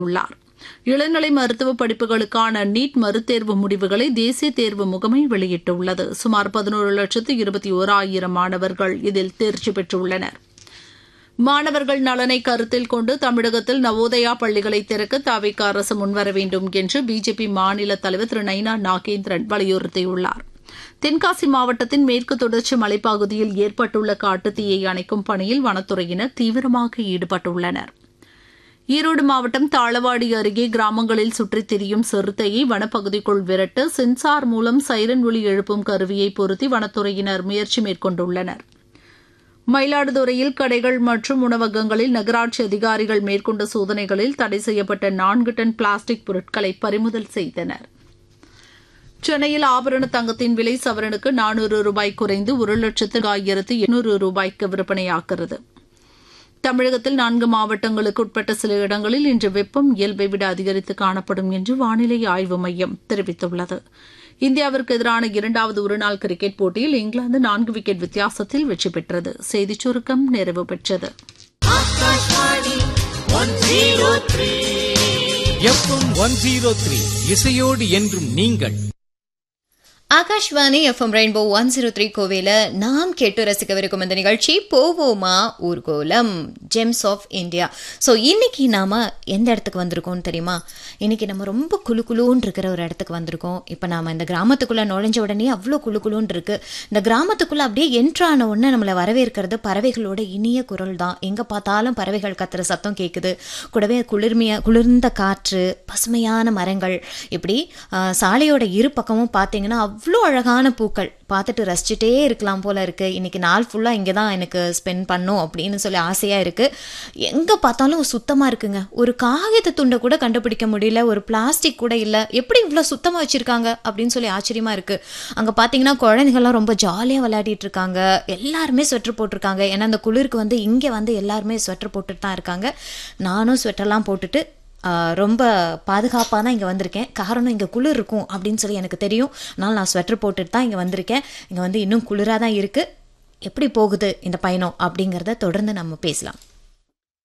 உள்ளார் இளநிலை மருத்துவ படிப்புகளுக்கான நீட் மறுதேர்வு முடிவுகளை தேசிய தேர்வு முகமை வெளியிட்டுள்ளது சுமார் பதினோரு லட்சத்து இருபத்தி ஓராயிரம் மாணவர்கள் இதில் தேர்ச்சி பெற்றுள்ளனர் மாணவர்கள் நலனை கருத்தில் கொண்டு தமிழகத்தில் நவோதயா பள்ளிகளை திறக்க தாவிக அரசு முன்வர வேண்டும் என்று பிஜேபி மாநில தலைவர் திரு நைனா நாகேந்திரன் வலியுறுத்தியுள்ளார் தென்காசி மாவட்டத்தின் மேற்கு தொடர்ச்சி மலைப்பகுதியில் ஏற்பட்டுள்ள காட்டுத்தீயை அணைக்கும் பணியில் வனத்துறையினர் தீவிரமாக ஈடுபட்டுள்ளனர் ஈரோடு மாவட்டம் தாளவாடி அருகே கிராமங்களில் சுற்றித் திரியும் சிறுத்தையை வனப்பகுதிக்குள் விரட்ட சென்சார் மூலம் சைரன் ஒலி எழுப்பும் கருவியை பொருத்தி வனத்துறையினர் முயற்சி மேற்கொண்டுள்ளனர் மயிலாடுதுறையில் கடைகள் மற்றும் உணவகங்களில் நகராட்சி அதிகாரிகள் மேற்கொண்ட சோதனைகளில் தடை செய்யப்பட்ட நான்கு டன் பிளாஸ்டிக் பொருட்களை பறிமுதல் செய்தனர் சென்னையில் ஆபரண தங்கத்தின் விலை சவரனுக்கு நானூறு ரூபாய் குறைந்து ஒரு லட்சத்து ஆயிரத்து எண்ணூறு ரூபாய்க்கு விற்பனையாகிறது தமிழகத்தில் நான்கு மாவட்டங்களுக்கு உட்பட்ட சில இடங்களில் இன்று வெப்பம் இயல்பை விட அதிகரித்து காணப்படும் என்று வானிலை ஆய்வு மையம் தெரிவித்துள்ளது இந்தியாவிற்கு எதிரான இரண்டாவது ஒருநாள் கிரிக்கெட் போட்டியில் இங்கிலாந்து நான்கு விக்கெட் வித்தியாசத்தில் வெற்றி பெற்றது செய்திச் சுருக்கம் நிறைவு பெற்றது எஃப்எம் ஒன் ஜீரோ த்ரீ இசையோடு என்றும் நீங்கள் Akashvani FM rainbow one zero three கோவையில் நாம் கேட்டு ரசிக்கவிருக்கும் இந்த நிகழ்ச்சி போவோமா ஊர்கோலம் ஜெம்ஸ் ஆஃப் இந்தியா ஸோ இன்னைக்கு நாம எந்த இடத்துக்கு வந்திருக்கோம்னு தெரியுமா இன்னைக்கு நம்ம ரொம்ப குழு குழுன்னு இருக்கிற ஒரு இடத்துக்கு வந்திருக்கோம் இப்போ நாம இந்த கிராமத்துக்குள்ள நுழைஞ்ச உடனே அவ்வளோ குழு குழுன்னு இருக்கு இந்த கிராமத்துக்குள்ள அப்படியே என்ட்ரான உடனே நம்மளை வரவேற்கிறது பறவைகளோட இனிய குரல் தான் எங்கே பார்த்தாலும் பறவைகள் கத்துற சத்தம் கேட்குது கூடவே குளிர்மையா குளிர்ந்த காற்று பசுமையான மரங்கள் இப்படி ஆஹ், சாலையோட இரு பக்கமும் பார்த்தீங்கன்னா அவ்வளோ அழகான பூக்கள் பார்த்துட்டு ரசிச்சுட்டே இருக்கலாம் போல இருக்கு இன்னைக்கு நாள் ஃபுல்லாக இங்கே தான் எனக்கு ஸ்பெண்ட் பண்ணும் அப்படின்னு சொல்லி ஆசையாக இருக்கு எங்கே பார்த்தாலும் சுத்தமாக இருக்குங்க ஒரு காகித துண்டை கூட கண்டுபிடிக்க முடியல ஒரு பிளாஸ்டிக் கூட இல்லை எப்படி இவ்வளோ சுத்தமாக வச்சுருக்காங்க அப்படின்னு சொல்லி ஆச்சரியமாக இருக்கு அங்கே பார்த்தீங்கன்னா குழந்தைங்கள்லாம் ரொம்ப ஜாலியாக விளையாடிட்டு இருக்காங்க எல்லாருமே ஸ்வெட்டர் போட்டிருக்காங்க ஏன்னா அந்த குளிருக்கு வந்து இங்கே வந்து எல்லாருமே ஸ்வெட்டர் போட்டுட்டு தான் இருக்காங்க நானும் ஸ்வெட்டர்லாம் போட்டுட்டு ஆஹ், ரொம்ப பாதுகாப்பாக தான் இங்கே வந்திருக்கேன் காரணம் இங்கே குளிர் இருக்கும் அப்படின்னு சொல்லி எனக்கு தெரியும் அதனால் நான் ஸ்வெட்டர் போட்டுட்டு தான் இங்கே வந்திருக்கேன் இங்கே வந்து இன்னும் குளிராக தான் இருக்குது எப்படி போகுது இந்த பயணம் அப்படிங்கிறத தொடர்ந்து நம்ம பேசலாம்